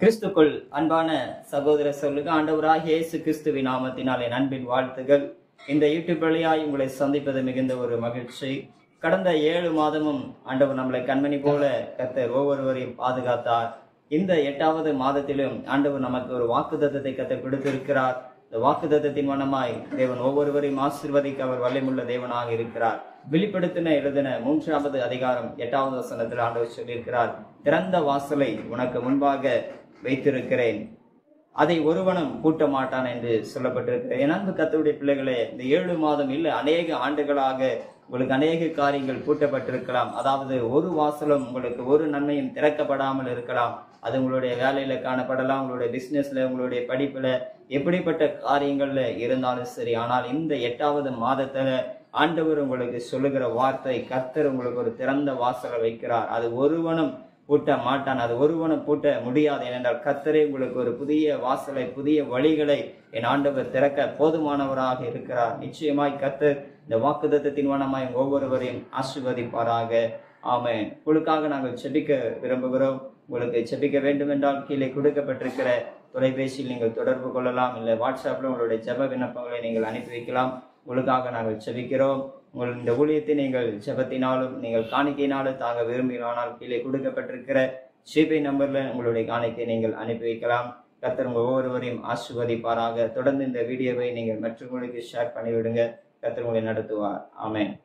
கிறிஸ்துக்குள் அன்பான சகோதர சொல்லுங்க ஆண்டவராக இயேசு கிறிஸ்துவின் நாமத்தினாலே அன்பின் வாழ்த்துகள் இந்த யூடியூப் வழியாய் உங்களை சந்திப்பது மிகுந்த ஒரு மகிழ்ச்சி கடந்த ஏழு மாதமும் ஆண்டவர் நம்மளை கண்மணி போல கர்த்தர் ஒவ்வொருவரையும் பாதுகாத்தார் இந்த எட்டாவது மாதத்திலும் ஆண்டவர் நமக்கு ஒரு வாக்குத்தத்தத்தை கர்த்தர் கொடுத்திருக்கிறார் இந்த வாக்குத்தத்தத்தின் வண்ணமாய் தேவன் ஒவ்வொருவரையும் ஆசீர்வதிக்க அவர் வல்லமுள்ள தேவனாக இருக்கிறார் வெளிப்படுத்தின எழுதின மூன்றாவது அதிகாரம் எட்டாவது வசனத்தில் ஆண்டவர் சொல்லியிருக்கிறார் திறந்த வாசலை உனக்கு முன்பாக வைத்திருக்கிறேன் அதை ஒருவனும் பூட்ட மாட்டான் என்று சொல்லப்பட்டிருக்கிறது என் அன்பு கத்தருடைய பிள்ளைகளே இந்த ஏழு மாதம் இல்லை அநேக ஆண்டுகளாக உங்களுக்கு அநேக காரியங்கள் பூட்டப்பட்டிருக்கலாம் அதாவது ஒரு வாசலும் உங்களுக்கு ஒரு நன்மையும் திறக்கப்படாமல் இருக்கலாம் அது உங்களுடைய வேலையில காணப்படலாம் உங்களுடைய பிசினஸ்ல உங்களுடைய படிப்புல எப்படிப்பட்ட காரியங்கள்ல இருந்தாலும் சரி ஆனால் இந்த எட்டாவது மாதத்துல ஆண்டவர் உங்களுக்கு சொல்லுகிற வார்த்தை கர்த்தர் உங்களுக்கு ஒரு திறந்த வாசலை வைக்கிறார் அது ஒருவனும் பூட்ட மாட்டான் அது ஒருவனும் பூட்ட முடியாது ஏனென்றால் கர்த்தரே உங்களுக்கு ஒரு புதிய வாசலை புதிய வழிகளை என் ஆண்டவர் திறக்க போதுமானவராக இருக்கிறார் நிச்சயமாய் கர்த்தர் இந்த வாக்குத்தத்தின் வனமாய் ஒவ்வொருவரையும் ஆசிர்வதிப்பாராக ஆமென் உங்களுக்காக நாங்கள் செபிக்க விரும்புகிறோம் உங்களுக்கு செபிக்க வேண்டும் என்றால் கீழே கொடுக்கப்பட்டிருக்கிற தொலைபேசியில் நீங்கள் தொடர்பு கொள்ளலாம் இல்லை வாட்ஸ்அப்பில் உங்களுடைய ஜெப விண்ணப்பங்களை நீங்கள் அனுப்பி வைக்கலாம் உங்களுக்காக நாங்கள் செபிக்கிறோம் உங்கள் இந்த ஊழியத்தை நீங்கள் ஜெபத்தினாலும் நீங்கள் காணிக்கையினாலும் தாங்க விரும்பினானால் கீழே கொடுக்கப்பட்டிருக்கிற ஜிபே நம்பர்ல உங்களுடைய காணிக்கை நீங்கள் அனுப்பி வைக்கலாம் கர்த்தர் உங்கள் ஒவ்வொருவரையும் ஆசிர்வதிப்பாராக தொடர்ந்து இந்த வீடியோவை நீங்கள் மற்றவங்களுக்கு ஷேர் பண்ணிவிடுங்க கர்த்தர் உங்களை நடத்துவார் ஆமென்